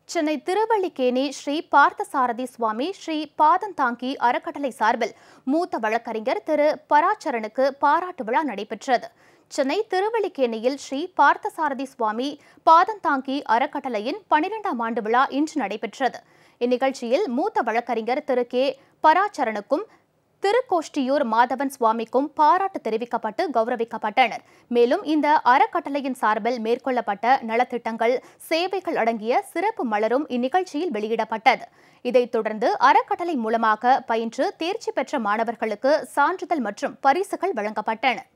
சென்னை திருவல்லிக்கேணி ஸ்ரீ பார்த்தசாரதி சுவாமி ஸ்ரீ பாதந்தாங்கி அறக்கட்டளை சார்பில் மூத்த வழக்கறிஞர் திரு பராச்சரனுக்கு பாராட்டு விழா நடைபெற்றது சென்னை திருவல்லிக்கேணியில் ஸ்ரீ பார்த்தசாரதி சுவாமி பாதந்தாங்கி அறக்கட்டளையின் பனிரெண்டாம் ஆண்டு விழா இன்று நடைபெற்றது இந்நிகழ்ச்சியில் மூத்த வழக்கறிஞர் திரு கே பராச்சரனுக்கும் திருக்கோஷ்டியூர் மாதவன் சுவாமிக்கும் பாராட்டு தெரிவிக்கப்பட்டு கௌரவிக்கப்பட்டனர் மேலும் இந்த அறக்கட்டளையின் சார்பில் மேற்கொள்ளப்பட்ட நலத்திட்டங்கள் சேவைகள் அடங்கிய சிறப்பு மலரும் இந்நிகழ்ச்சியில் வெளியிடப்பட்டது இதைத் தொடர்ந்து அறக்கட்டளை மூலமாக பயின்று தேர்ச்சி பெற்ற மாணவர்களுக்கு சான்றிதழ் மற்றும் பரிசுகள் வழங்கப்பட்டன